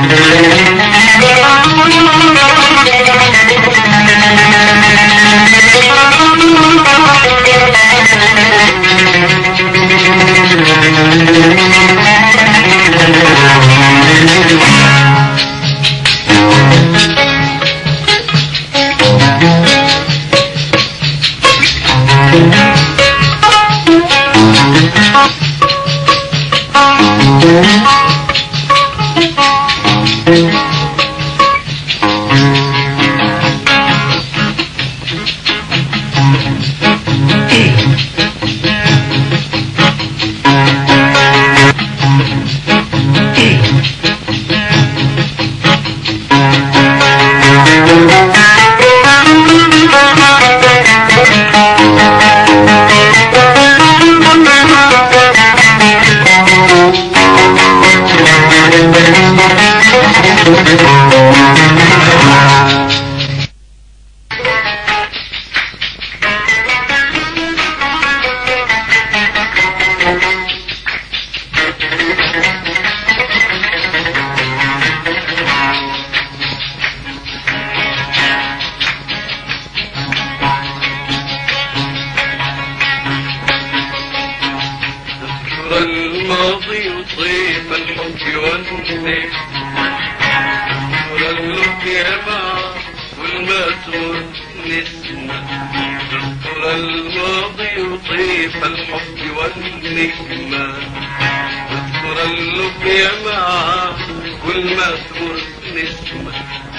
ذكر الماضي وطيف الحب والنيل ذكر القيامة والماتور نسمة ذكر الماضي وطيف الحب والنجمة ذكر القيامة والماتور نسمة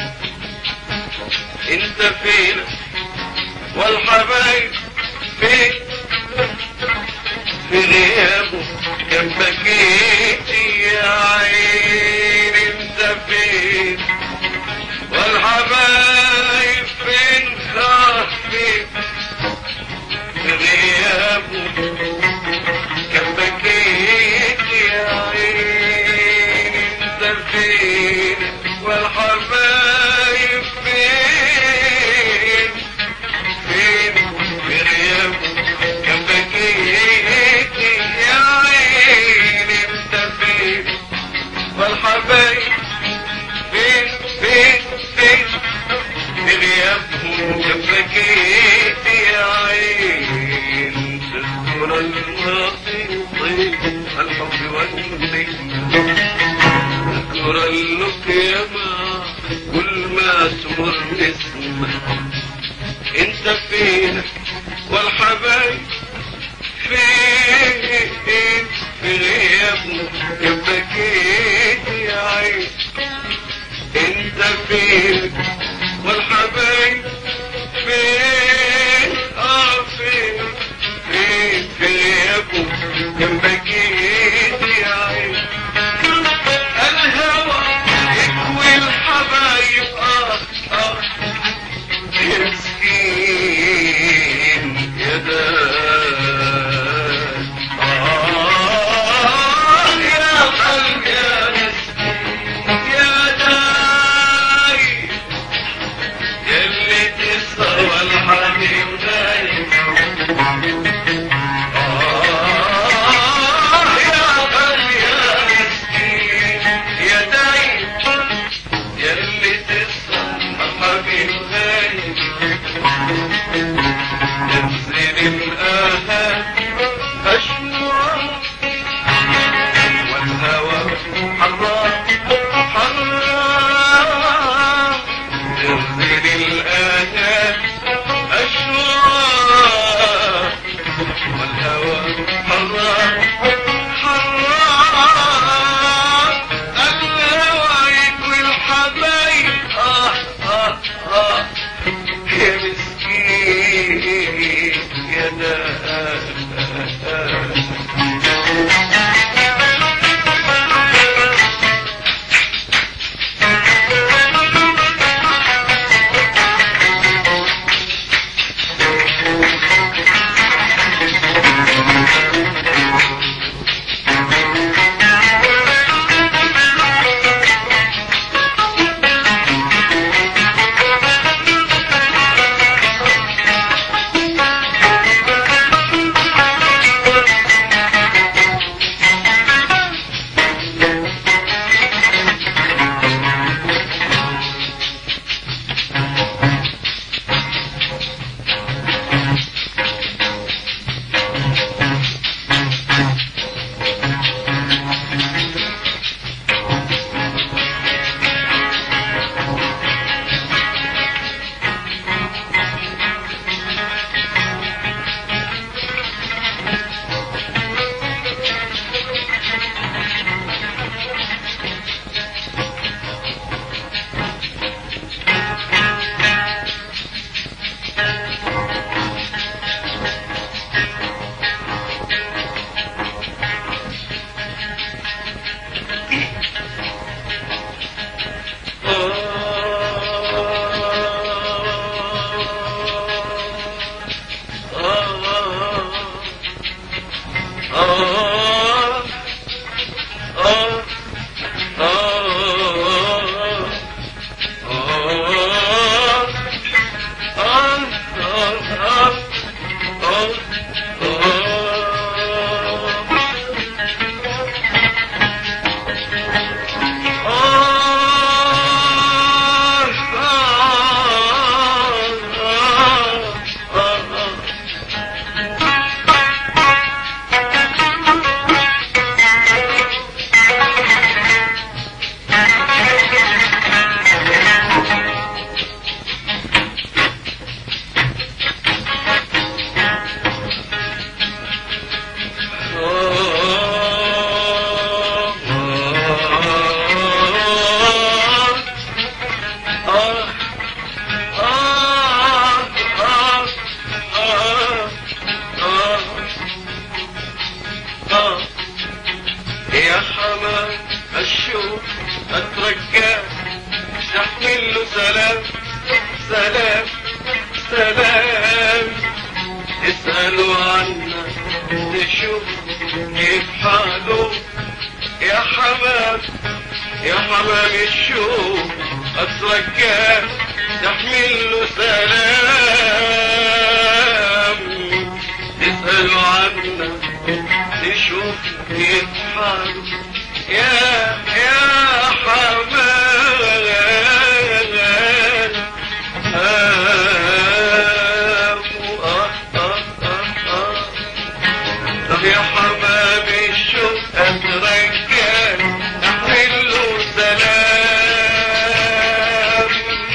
انت فين والحبايب فين في غيابه كان بكيت يا عين انت فين والحبايب فين خافين في غيابه كان بكيت يا عين انت فين والحبايب فين فين في غيابه كان بكيت يا عين انت فين والحبايب فين فين فين في غيابه كان بكيت يا عين تذكر الماضي طيب الحب والنجم تذكر اللقيامة كل ما تمر اسمه انت فين والحبايب فين في غيابه كان بكيت يا عين انت فين والحبايب فين اه فين فين في غيابه كان بكيت يا عين الهوى يكوي الحبايب اه اه يا مسكين يا دار آه يا قلب يا مسكين سلام سلام سلام اسألوا عنا تشوف كيف حاله يا حمام يا حمام الشوق أصلك كان تحمل له سلام اسألوا عنا تشوف كيف حاله يا يا حمام آه آه آه آه طب يا حمام الشوق أترجال أحمل له سلام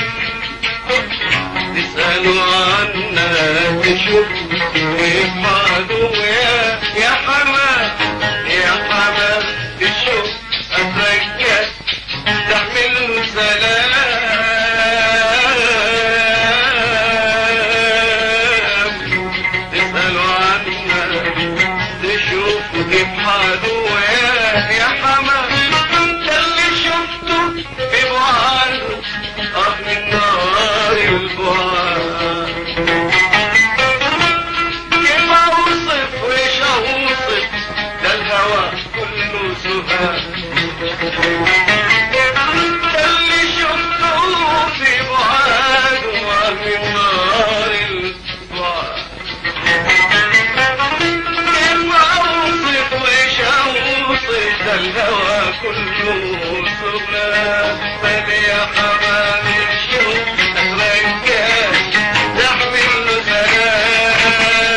تسألوا عنا تشوف كيف حاله يا يا حمام يا حمام الشوق أترجال تحمل له سلام تسألوا عنا تشوفوا كيف حاله يا يا حمام ده اللي شفته في بعاده اه من نار البعاد كيف اوصف وش اوصف ده الهوى كله سهاد ده اللي شفته في بعاده اه من نار البعاد كيف اوصف وش اوصف ده الهوى كله سهاد بل يا حمام الشوق اترجال تحمل له سلام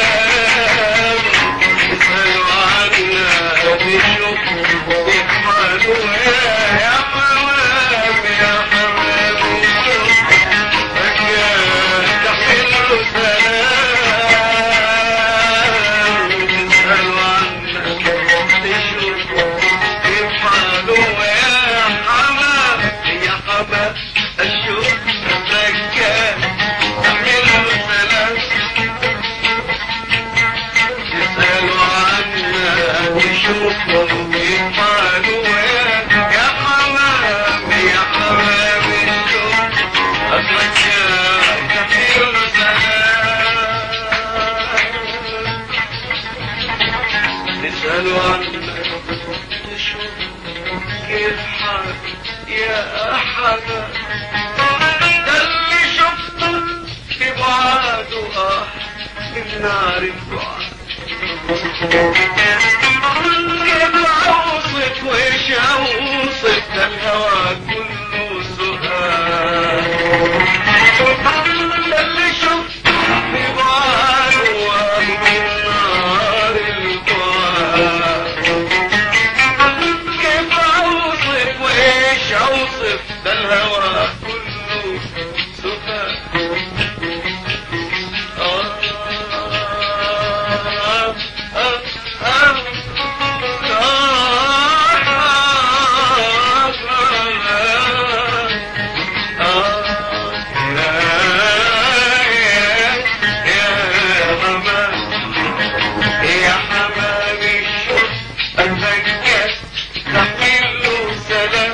اسألوا عنا تشوف كيف حاله يا يا حمام يا حمام الشوق اترجال تحمل له سلام اسألوا عنا تشوف كيف حاله يا حمام يا حمام الشوق اترجال تحمل له سلام يسألوا عنا ويشوفوا كيف حاله يا حمام يا حمام الشوق أصلك كثير سلام يسألوا عنا ويشوفوا كيف حاله يا حمام ده اللي شفته في بعاده آه من نار البعد كيف اوصف وش اوصف ده الهوى كله سهاد ده اللي شفته في بعاده من نار البعد كيف اوصف وايش اوصف ده الهوى كله سهاد آه آه آه يا حمام الشوق أتذكر تحمل له سلام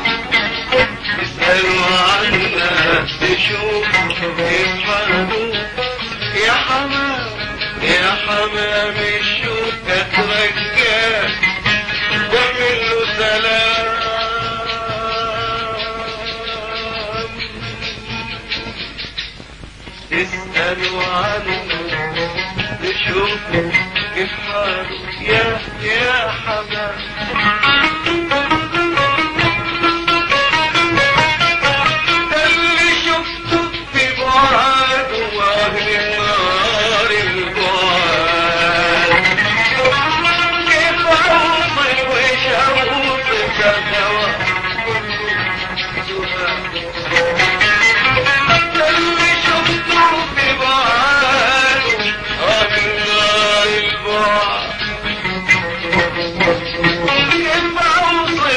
اسألوا عنا تشوف كيف حاله يا حمام يا حمام الشوق أتذكر تعمل له سلام اسألوا عنه تشوف كيف حاله يا يا حمام ده اللي شفته في بعاده واهل النار البعاد كيف اوصل وش اوصف الهوى ده اللي شفته في بعاده واهل النار البعاد كيف اوصف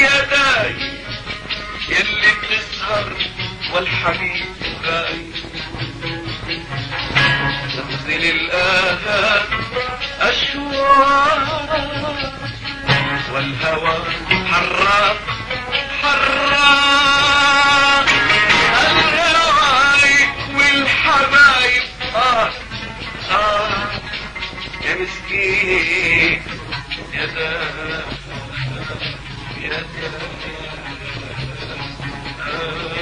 يا داي يلي بتسهر والحبيب غايب تنزل الآهات أشواق والهوى حراق حراق الهواي والحبايب آه آه يا مسكين يا دا يا دا